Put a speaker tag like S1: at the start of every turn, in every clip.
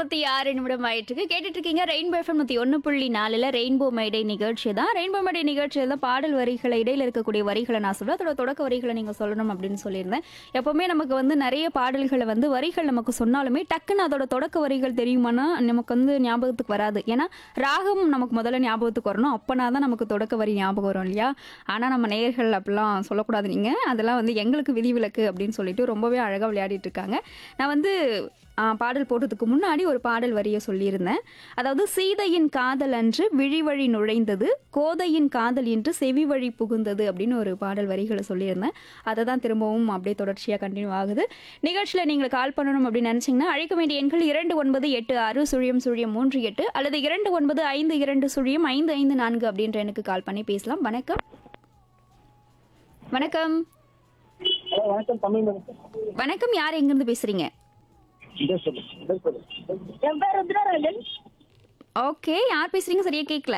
S1: முப்பத்தி ஆறு நிமிடம் ஆயிட்டு இருக்கு கேட்டுட்டு இருக்கீங்க ரெயின்போ எஃப்எம் நூத்தி ஒன்று புள்ளி நாலுல ரெயின்போ மேடை நிகழ்ச்சி தான் ரெயின்போ மேடை நிகழ்ச்சியில் தான் பாடல் வரிகளை இடையில இருக்கக்கூடிய வரிகளை நான் சொல்றேன் அதோட தொடக்க வரிகளை நீங்க சொல்லணும் அப்படின்னு சொல்லியிருந்தேன் எப்பவுமே நமக்கு வந்து நிறைய பாடல்களை வந்து வரிகள் நமக்கு சொன்னாலுமே டக்குன்னு அதோட தொடக்க வரிகள் தெரியுமானா நமக்கு வந்து ஞாபகத்துக்கு வராது ஏன்னா ராகம் நமக்கு முதல்ல ஞாபகத்துக்கு வரணும் அப்பனா தான் நமக்கு தொடக்க வரி ஞாபகம் வரும் இல்லையா ஆனா நம்ம நேயர்கள் அப்படிலாம் சொல்லக்கூடாது நீங்க அதெல்லாம் வந்து எங்களுக்கு விதிவிலக்கு அப்படின்னு சொல்லிட்டு ரொம்பவே அழகா விளையாடிட்டு இருக்காங்க நான் வந்து ஆ, பாடல் போட்டதுக்கு முன்னாடி ஒரு பாடல் வரியை சொல்லியிருந்தேன் அதாவது சீதையின் காதல் அன்று விழிவழி நுழைந்தது கோதையின் காதல் என்று செவி வழி புகுந்தது அப்படின்னு ஒரு பாடல் வரிகளை சொல்லியிருந்தேன் அதை தான் திரும்பவும் அப்படியே தொடர்ச்சியாக கண்டினியூ ஆகுது நிகழ்ச்சியில் நீங்கள் கால் பண்ணணும் அப்படின்னு நினச்சிங்கன்னா அழைக்க வேண்டிய எண்கள் இரண்டு ஒன்பது எட்டு ஆறு சுழியம் சுழியம் மூன்று எட்டு அல்லது இரண்டு ஒன்பது ஐந்து இரண்டு சுழியம் ஐந்து ஐந்து நான்கு அப்படின்ற எனக்கு கால் பண்ணி பேசலாம் வணக்கம் வணக்கம்
S2: ஹலோ வணக்கம் தமிழ் மேடம்
S1: வணக்கம் யார் எங்கேருந்து பேசுகிறீங்க
S2: இதோ சொல்லு இதோ சொல்லு
S3: என் பேர் ருத்ரராஜன்
S1: ஓகே யார் பேசுறீங்க சரியா கேட்கல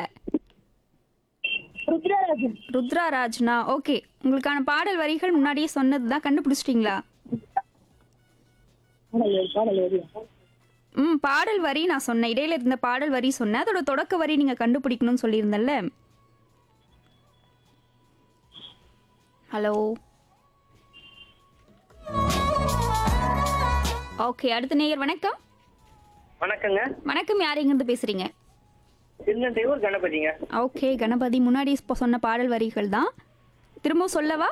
S3: ருத்ரராஜன்
S1: ருத்ரா ராஜ்னா ஓகே உங்களுக்கான பாடல் வரிகள் முன்னாடியே சொன்னது தான் கண்டுபிடிச்சிட்டிங்களா
S2: பாடல் வரி, பாடல் வரி
S1: ம் பாடல் வரி நான் சொன்னேன் இடையில இருந்த பாடல் வரி சொன்னேன் அதோட தொடக்க வரி நீங்க கண்டுபிடிக்கணும்னு சொல்லியிருந்தேன்ல ஹலோ ஓகே அடுத்த நேயர் வணக்கம்
S4: வணக்கங்க
S1: வணக்கம் யார் எங்கேருந்து பேசுறீங்க
S4: திருநெல்வேலூர் கணபதிங்க
S1: ஓகே கணபதி முன்னாடி இப்போ சொன்ன பாடல் வரிகள் தான் திரும்பவும் சொல்லவா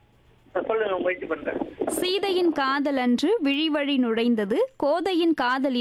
S4: சொல்லுங்க முயற்சி பண்றேன்
S1: சீதையின் காதல் அன்று விழிவழி நுழைந்தது கோதையின் காதல்